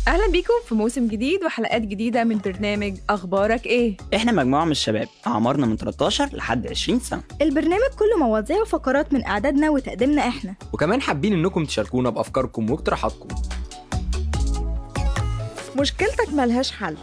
أهلا بيكم في موسم جديد وحلقات جديدة من برنامج أخبارك إيه؟ احنا مجموعة من الشباب أعمارنا من 13 لحد 20 سنة البرنامج كله مواضيع وفقرات من إعدادنا وتقديمنا إحنا وكمان حابين انكم تشاركونا بافكاركم واقتراحاتكم مشكلتك ملهاش حل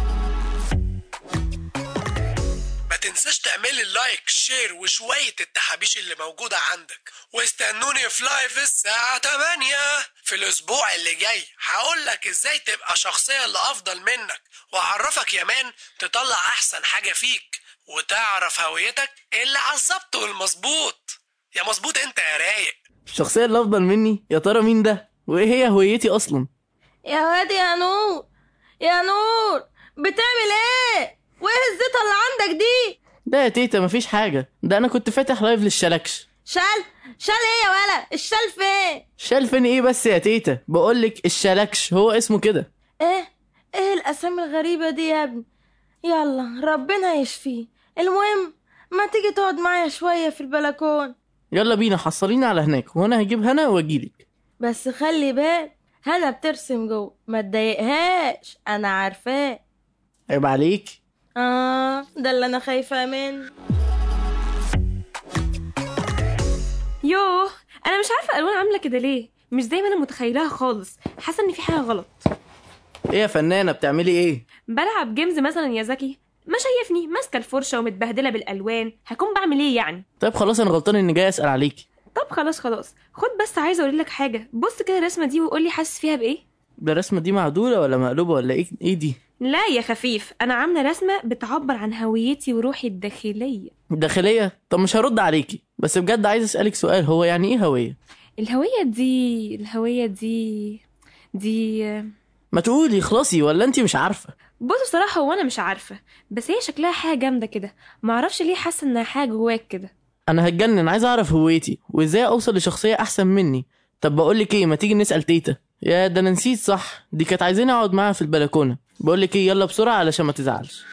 ما تنساش تعملي اللايك شير وشوية التحابيش اللي موجودة عندك واستنوني في لايف الساعة 8 في الأسبوع اللي جاي هقولك ازاي تبقى شخصية اللي أفضل منك وأعرفك يا مان تطلع أحسن حاجة فيك وتعرف هويتك اللي على الظبط والمظبوط يا مظبوط انت يا رايق الشخصية اللي أفضل مني يا ترى مين ده؟ وإيه هي هويتي أصلا؟ يا واد يا نور يا نور بتعمل ايه وايه الزيطه اللي عندك دي ده يا تيتا مفيش حاجة ده أنا كنت فاتح لايف للشلكش شال شال ايه يا ولا الشال فين شال فين إيه بس يا تيتا؟ بقولك الشلكش هو اسمه كده ايه ايه الاسامي الغريبه دي يا ابني يلا ربنا يشفيه المهم ما تيجي تقعد معايا شويه في البلكون يلا بينا حصلينا على هناك وأنا هجيب هنا وأجيلك بس خلي بالك هنا بترسم جوه ما تضايقهاش انا عارفاه عيب عليك اه ده اللي انا خايفه منه يوه انا مش عارفه الوان عامله كده ليه مش زي ما انا متخيلها خالص حاسه ان في حاجه غلط إيه يا فنانة بتعملي إيه؟ بلعب جيمز مثلا يا زكي ما شايفني ماسكه الفرشه ومتبهدله بالالوان هكون بعمل ايه يعني طيب خلاص أنا غلطان إني جاي أسأل عليكي طب خلاص خلاص خد بس عايزه اقول لك حاجه بص كده الرسمه دي وقول لي حاسس فيها بايه ده الرسمة دي معدولة ولا مقلوبة ولا إيه إيه دي؟ لا يا خفيف انا عامله رسمه بتعبر عن هويتي وروحي الداخليه داخلية؟ طب مش هرد عليكي بس بجد عايز أسألك سؤال هو يعني إيه هوية؟ الهويه دي الهويه دي دي ما تقولي خلاصي ولا أنتي مش عارفة؟ بص بصراحه هو انا مش عارفه بس هي شكلها حاجه جامده كده معرفش ليه حاسه انها حاجه جواك كده انا هتجنن عايز اعرف هويتي وازاي اوصل لشخصيه احسن مني طب بقول لك ايه ما تيجي نسال تيتا يا ده انا نسيت صح دي كانت عايزاني اقعد معاها في البلكونه بقول لك ايه يلا بسرعه علشان ما تزعلش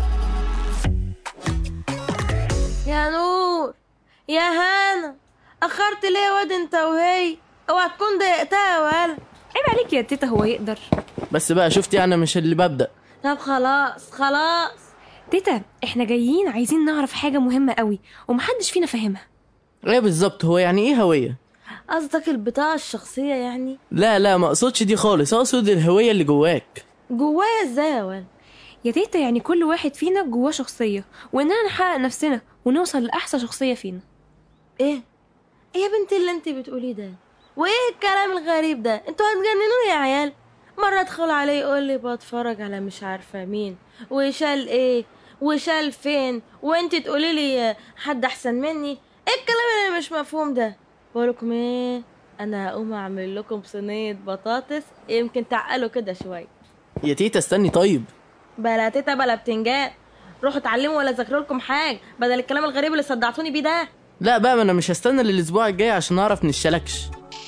يا نور يا هانا اخرت ليه يا واد انت وهي اوعى تكون ضايقتها يا ولا عيب عليك يا تيتا هو يقدر بس بقى شفتي انا مش اللي ببدا طب خلاص خلاص تيتا احنا جايين عايزين نعرف حاجه مهمه قوي ومحدش فينا فاهمها ايه بالظبط هو يعني ايه هويه قصدك البطاقة الشخصية يعني لا لا ما اقصدش دي خالص اقصد الهويه اللي جواك جوايا ازاي يا ولا يا تيتا يعني كل واحد فينا جواه شخصيه واننا نحقق نفسنا ونوصل لاحسن شخصيه فينا ايه ايه يا بنتي اللي انت بتقوليه ده وايه الكلام الغريب ده انتوا هتجننوني يا عيال مرة ادخل عليه يقول لي بتفرج على مش عارفة مين وشال ايه وشال فين وانت تقولي لي حد احسن مني ايه الكلام اللي مش مفهوم ده بقولكم ايه انا هقوم اعمل لكم صينية بطاطس يمكن تعقلوا كده شوية يا تيتا استني طيب بلا تيتا بلا بتنجان روحوا اتعلموا ولا ذاكروا لكم حاجة بدل الكلام الغريب اللي صدعتوني بيه ده لا بقى ما انا مش هستنى للاسبوع الجاي عشان اعرف نشلكش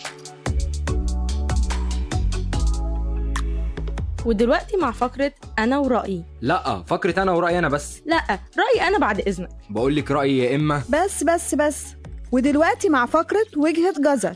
ودلوقتي مع فقرة أنا ورأيي لا فكرة انا ورأيي انا بس لا رأيي أنا بعد إذنك بقول لك رأيي يا اما بس بس بس ودلوقتي مع فقرة وجهة جزر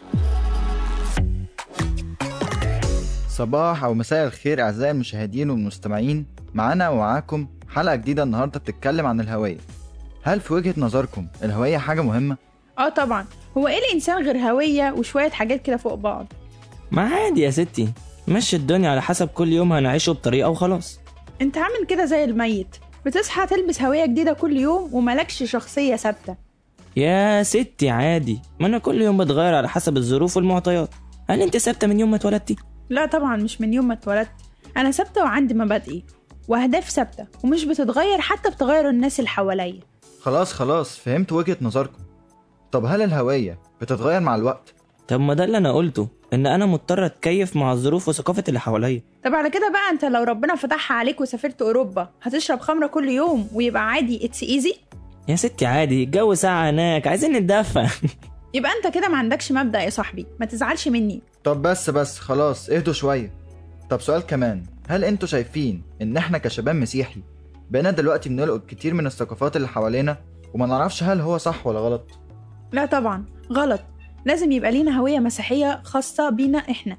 صباح أو مساء الخير أعزائي المشاهدين والمستمعين معانا ومعاكم حلقة جديدة النهاردة بتتكلم عن الهوية هل في وجهة نظركم الهوية حاجة مهمة؟ اه طبعا هو ايه الانسان غير هويه وشويه حاجات كده فوق بعض ما عادي يا ستي مشي الدنيا على حسب كل يوم هنعيشه بطريقة وخلاص انت عامل كده زي الميت بتصحى تلبس هويه جديده كل يوم وملكش شخصيه ثابته يا ستي عادي ما انا كل يوم بتغير على حسب الظروف والمعطيات هل انت ثابتة من يوم ما اتولدتي؟ لا طبعا مش من يوم ما اتولدت انا ثابته وعندي مبادئي واهداف ثابته ومش بتتغير حتى بتغير الناس اللي حواليا خلاص خلاص فهمت وجهة نظركم طب هل الهوية بتتغير مع الوقت؟ طب ما ده اللي انا قلته ان انا مضطر اتكيف مع الظروف وثقافة اللي حواليا طب على كده بقى انت لو ربنا فتحها عليك وسافرت اوروبا هتشرب خمره كل يوم ويبقى عادي اتس ايزي يا ستي عادي الجو ساعة هناك عايزين نتدفى يبقى انت كده ما عندكش مبدأ يا صاحبي ما تزعلش مني طب بس بس خلاص اهدوا شوية طب سؤال كمان هل انتوا شايفين ان احنا كشباب مسيحي بقينا دلوقتي بنلقط كتير من الثقافات اللي حوالينا وما نعرفش هل هو صح ولا غلط لا طبعا غلط لازم يبقى لينا هوية مسيحية خاصة بينا احنا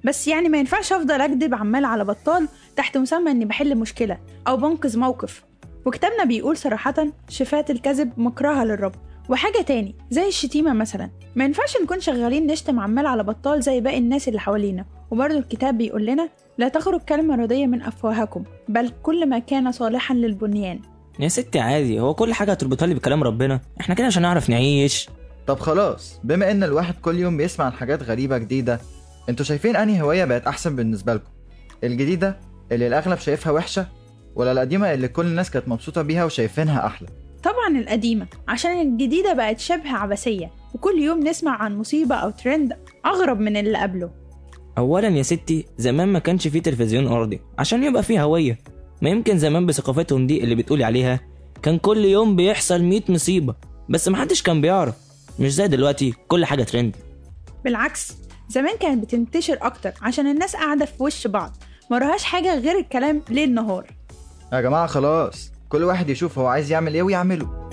بس يعني ما ينفعش أفضل أكدب عمال على بطال تحت مسمى إني بحل مشكلة أو بنقذ موقف وكتابنا بيقول صراحة شفات الكذب مكرهة للرب وحاجة تاني زي الشتيمة مثلا ما ينفعش نكون شغالين نشتم عمال على بطال زي باقي الناس اللي حوالينا وبرضه الكتاب بيقول لنا لا تخرج كلمة ردية من أفواهكم بل كل ما كان صالحا للبنيان يا ستي عادي هو كل حاجة هتربطها لي بكلام ربنا احنا كده عشان نعرف نعيش طب خلاص بما ان الواحد كل يوم بيسمع عن حاجات غريبة جديدة انتوا شايفين انهي هواية بقت احسن بالنسبة لكم الجديدة اللي الاغلب شايفها وحشة ولا القديمة اللي كل الناس كانت مبسوطة بيها وشايفينها احلى طبعا القديمة عشان الجديدة بقت شبه عبثية وكل يوم نسمع عن مصيبة أو ترند أغرب من اللي قبله اولا يا ستي زمان ما كانش فيه تلفزيون ارضي عشان يبقى فيه هوية ما يمكن زمان بثقافتهم دي اللي بتقولي عليها كان كل يوم بيحصل 100 مصيبة بس محدش كان بيعرف مش زي دلوقتي كل حاجة ترند بالعكس زمان كانت بتنتشر أكتر عشان الناس قاعدة في وش بعض مراهاش حاجة غير الكلام ليل نهار يا جماعة خلاص كل واحد يشوف هو عايز يعمل ايه ويعمله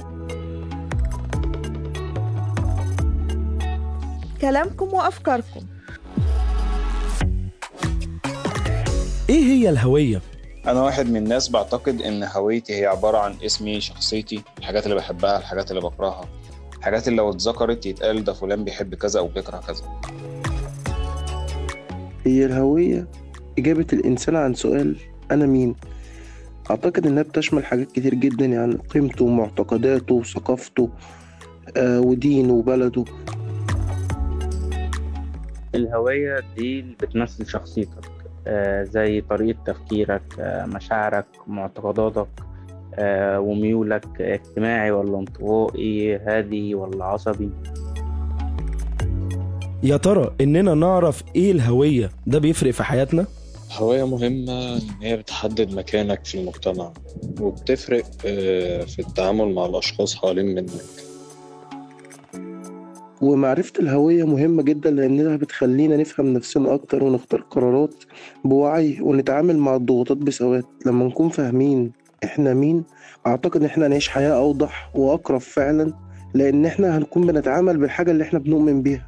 كلامكم وأفكاركم ايه هي الهوية؟ أنا واحد من الناس بعتقد إن هويتي هي عبارة عن اسمي شخصيتي الحاجات اللي بحبها الحاجات اللي بكرهها الحاجات اللي لو اتذكرت يتقال ده فلان بيحب كذا أو بيكره كذا هي الهوية إجابة الإنسان عن سؤال أنا مين أعتقد إنها بتشمل حاجات كتير جدا يعني قيمته ومعتقداته وثقافته آه ودينه وبلده الهوية دي اللي بتمثل شخصيتك آه، زي طريقة تفكيرك آه، مشاعرك معتقداتك آه، وميولك اجتماعي ولا انطوائي هادي ولا عصبي يا ترى اننا نعرف ايه الهوية ده بيفرق في حياتنا؟ هوية مهمة إن هي بتحدد مكانك في المجتمع وبتفرق آه، في التعامل مع الأشخاص حوالين منك ومعرفة الهوية مهمة جدا لأنها بتخلينا نفهم نفسنا أكتر ونختار قرارات بوعي ونتعامل مع الضغوطات بثبات لما نكون فاهمين إحنا مين أعتقد إن إحنا هنعيش حياة أوضح وأقرب فعلا لأن إحنا هنكون بنتعامل بالحاجة اللي إحنا بنؤمن بيها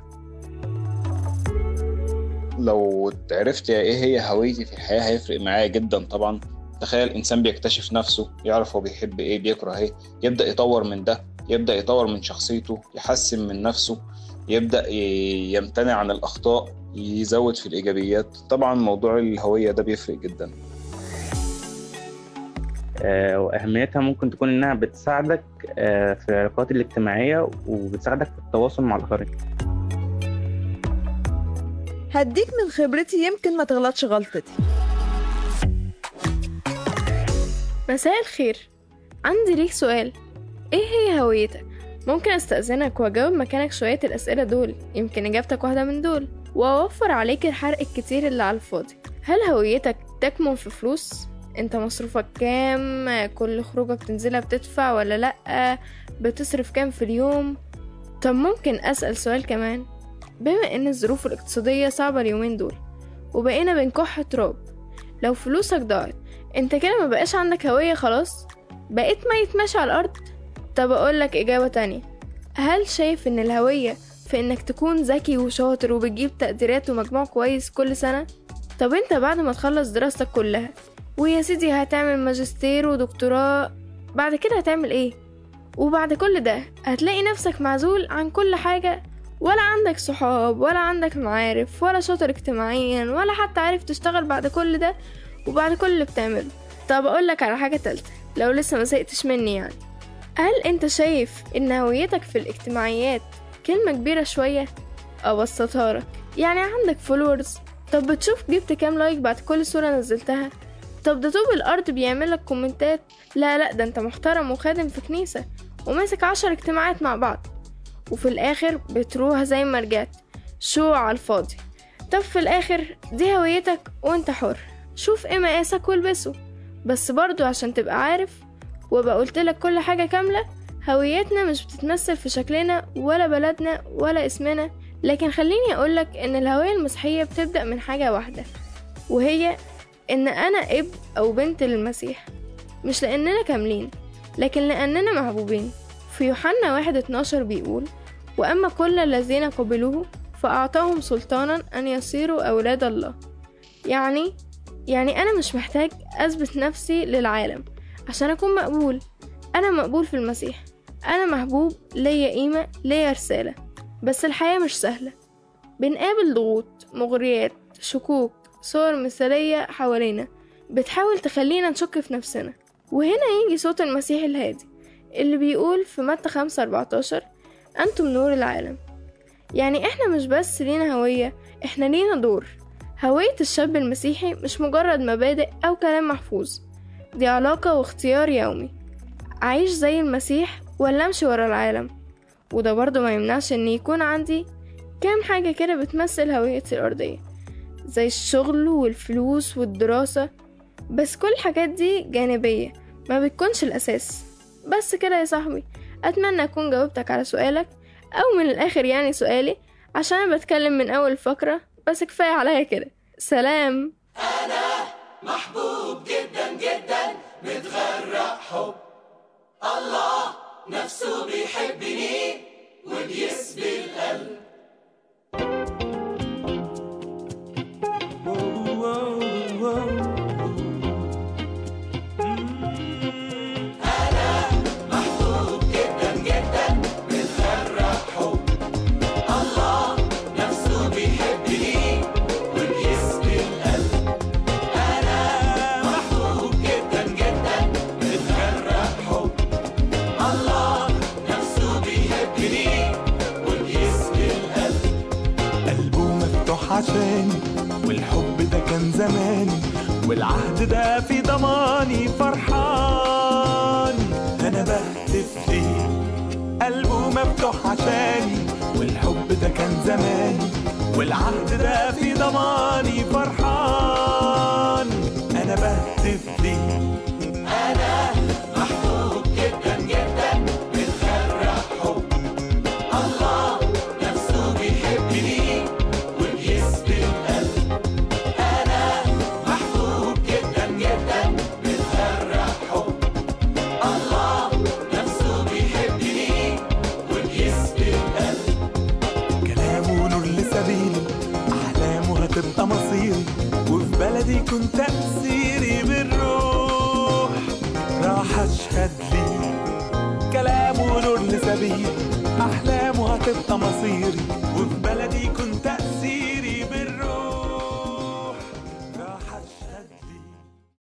لو عرفت ايه هي هويتي في الحياة هيفرق معايا جدا طبعا تخيل انسان بيكتشف نفسه يعرف هو بيحب ايه بيكره ايه يبدأ يطور من ده يبدأ يطور من شخصيته يحسن من نفسه يبدأ ي- يمتنع عن الأخطاء يزود في الإيجابيات طبعا موضوع الهوية ده بيفرق جدا آه، وأهميتها ممكن تكون إنها بتساعدك آه، في العلاقات الاجتماعية وبتساعدك في التواصل مع الآخرين هديك من خبرتي يمكن ما تغلطش غلطتي مساء الخير عندي ليك سؤال ايه هي هويتك ممكن استأذنك واجاوب مكانك شوية الأسئلة دول يمكن إجابتك واحدة من دول وأوفر عليك الحرق الكتير اللي على الفاضي هل هويتك تكمن في فلوس انت مصروفك كام كل خروجة بتنزلها بتدفع ولا لأ بتصرف كام في اليوم طب ممكن أسأل سؤال كمان بما ان الظروف الاقتصادية صعبة اليومين دول وبقينا بنكح تراب لو فلوسك ضاعت انت كده ما بقاش عندك هوية خلاص بقيت ميت ماشي على الأرض طب أقولك إجابة تانية هل شايف إن الهوية في إنك تكون ذكي وشاطر وبتجيب تقديرات ومجموع كويس كل سنة طب انت بعد ما تخلص دراستك كلها ويا سيدي هتعمل ماجستير ودكتوراه بعد كده هتعمل ايه وبعد كل ده هتلاقي نفسك معزول عن كل حاجة ولا عندك صحاب ولا عندك معارف ولا شاطر اجتماعيا ولا حتى عارف تشتغل بعد كل ده وبعد كل اللي بتعمله طب اقولك على حاجة تالتة لو لسه ما زهقتش مني يعني هل انت شايف ان هويتك في الاجتماعيات كلمة كبيرة شوية ابسطها لك يعني عندك فولورز طب بتشوف جبت كام لايك بعد كل صورة نزلتها طب ده طوب الارض بيعملك كومنتات لا لا ده انت محترم وخادم في كنيسة وماسك عشر اجتماعات مع بعض وفي الاخر بتروح زي ما رجعت شو على الفاضي طب في الاخر دي هويتك وانت حر شوف ايه مقاسك والبسه بس برضو عشان تبقى عارف وابقى قلتلك كل حاجة كاملة هويتنا مش بتتمثل في شكلنا ولا بلدنا ولا اسمنا لكن خليني أقولك إن الهوية المسيحية بتبدأ من حاجة واحدة وهي إن أنا ابن أو بنت للمسيح مش لأننا كاملين لكن لأننا محبوبين في يوحنا واحد اتناشر بيقول وأما كل الذين قبلوه فأعطاهم سلطانا أن يصيروا أولاد الله يعني يعني أنا مش محتاج أثبت نفسي للعالم عشان أكون مقبول أنا مقبول في المسيح أنا محبوب ليا قيمة ليا رسالة بس الحياة مش سهلة بنقابل ضغوط مغريات شكوك صور مثالية حوالينا بتحاول تخلينا نشك في نفسنا وهنا يجي صوت المسيح الهادي اللي بيقول في متى خمسة أربعتاشر أنتم نور العالم يعني إحنا مش بس لينا هوية إحنا لينا دور هوية الشاب المسيحي مش مجرد مبادئ أو كلام محفوظ دي علاقة واختيار يومي أعيش زي المسيح ولا أمشي ورا العالم وده برضه ما يمنعش إن يكون عندي كام حاجة كده بتمثل هويتي الأرضية زي الشغل والفلوس والدراسة بس كل الحاجات دي جانبية ما بتكونش الأساس بس كده يا صاحبي أتمنى أكون جاوبتك على سؤالك أو من الآخر يعني سؤالي عشان أنا بتكلم من أول الفقرة بس كفاية عليا كده سلام محبوب جدا جدا متغرق حب الله نفسه بيحبني وبيسبي القلب أنا محبوب جدا جدا متغرق حب الله نفسه بيحبني وبيسبي القلب أنا محبوب جدا جدا متغرق حب الله نفسه بيحبني وبيسبي القلب قلبه مفتوح عشاني والحب ده كان زماني والعهد ده في ضماني فرحان انا بهتف ليه قلبه مفتوح عشاني والحب ده كان زماني والعهد ده في ضماني فرحان انا بهتف ليه أنا محبوب جدا جدا متغرق حب الله نفسه بيحبني وبيسبي القلب أنا محبوب جدا جدا متغرق حب الله نفسه بيحبني وبيسبي القلب كلامه نور لسبيلي أحلامه هتبقى مصيري وفي بلدي كنت تأثيري بالروح راح أشهد ليه كلامه نور لسبيلي أحلامه هتبقى مصيري وفي بلدي كنت